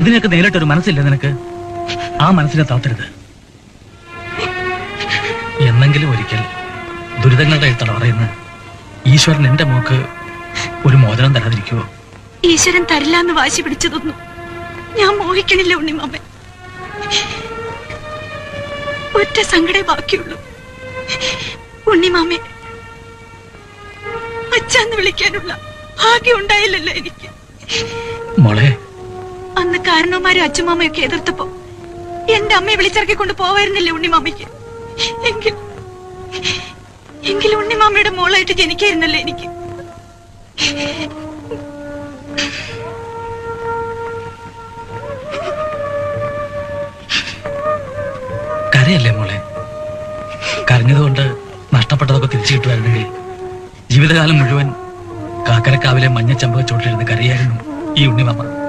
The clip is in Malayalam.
ഇതിനൊക്കെ നേരിട്ടൊരു മനസ്സില്ല നിനക്ക് ആ മനസ്സിനെ താത്തരുത് എന്നെങ്കിലും ഒരിക്കൽ ദുരിതങ്ങളുടെ തടവറയുന്ന ഈശ്വരൻ എന്റെ മോക്ക് ഒരു മോചനം തരാതിരിക്കുവോ ഈശ്വരൻ തരില്ല എന്ന് വാശി പിടിച്ചതൊന്നും ഞാൻ മോഹിക്കണില്ല ഉണ്ണിമാമൻ ഒറ്റ സങ്കടേ ബാക്കിയുള്ളൂ ഉണ്ണിമാമെ അച്ഛന്ന് വിളിക്കാനുള്ള ഭാഗ്യം ഉണ്ടായില്ലല്ലോ എനിക്ക് മോളെ അന്ന് കാരണവന്മാരും അച്ഛമാമയൊക്കെ എതിർത്തപ്പോ എന്റെ അമ്മയെ വിളിച്ചിറക്കി കൊണ്ട് പോവായിരുന്നില്ലേ ഉണ്ണിമാമയ്ക്ക് എങ്കിൽ എങ്കിൽ ഉണ്ണിമാമയുടെ മോളായിട്ട് ജനിക്കായിരുന്നല്ലോ എനിക്ക് കരയല്ലേ മോളെ കരഞ്ഞതുകൊണ്ട് നഷ്ടപ്പെട്ടതൊക്കെ തിരിച്ചു കിട്ടുമായിരുന്നെങ്കിൽ ജീവിതകാലം മുഴുവൻ കാക്കരക്കാവിലെ മഞ്ഞച്ചമ്പക ചോട്ടിലിരുന്ന് കരയായിരുന്നു ഈ ഉണ്ണിമാമ